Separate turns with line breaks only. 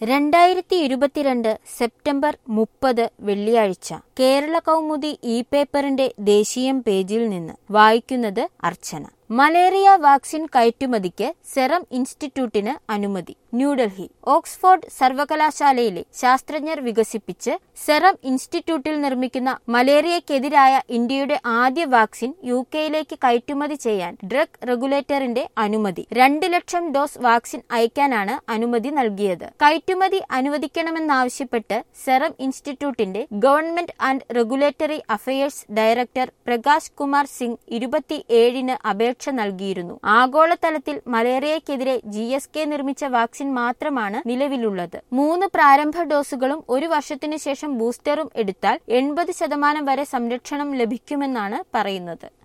രണ്ടായിരത്തി ഇരുപത്തിരണ്ട് സെപ്റ്റംബർ മുപ്പത് വെള്ളിയാഴ്ച കേരള കൗമുദി ഇ പേപ്പറിന്റെ ദേശീയം പേജിൽ നിന്ന് വായിക്കുന്നത് അർച്ചന മലേറിയ വാക്സിൻ കയറ്റുമതിക്ക് സെറം ഇൻസ്റ്റിറ്റ്യൂട്ടിന് അനുമതി ന്യൂഡൽഹി ഓക്സ്ഫോർഡ് സർവകലാശാലയിലെ ശാസ്ത്രജ്ഞർ വികസിപ്പിച്ച് സെറം ഇൻസ്റ്റിറ്റ്യൂട്ടിൽ നിർമ്മിക്കുന്ന മലേറിയക്കെതിരായ ഇന്ത്യയുടെ ആദ്യ വാക്സിൻ യു കെയിലേക്ക് കയറ്റുമതി ചെയ്യാൻ ഡ്രഗ് റെഗുലേറ്ററിന്റെ അനുമതി രണ്ട് ലക്ഷം ഡോസ് വാക്സിൻ അയക്കാനാണ് അനുമതി നൽകിയത് കയറ്റുമതി അനുവദിക്കണമെന്നാവശ്യപ്പെട്ട് സെറം ഇൻസ്റ്റിറ്റ്യൂട്ടിന്റെ government and regulatory affairs director Prakash Kumar Singh ഇരുപത്തിയേഴിന് അപേക്ഷ നൽകിയിരുന്നു ആഗോളതലത്തിൽ മലേറിയക്കെതിരെ ജി എസ് കെ നിർമ്മിച്ച വാക്സിൻ മാത്രമാണ് നിലവിലുള്ളത് മൂന്ന് പ്രാരംഭ ഡോസുകളും ഒരു വർഷത്തിനു ശേഷം ബൂസ്റ്ററും എടുത്താൽ എൺപത് ശതമാനം വരെ സംരക്ഷണം ലഭിക്കുമെന്നാണ് പറയുന്നത്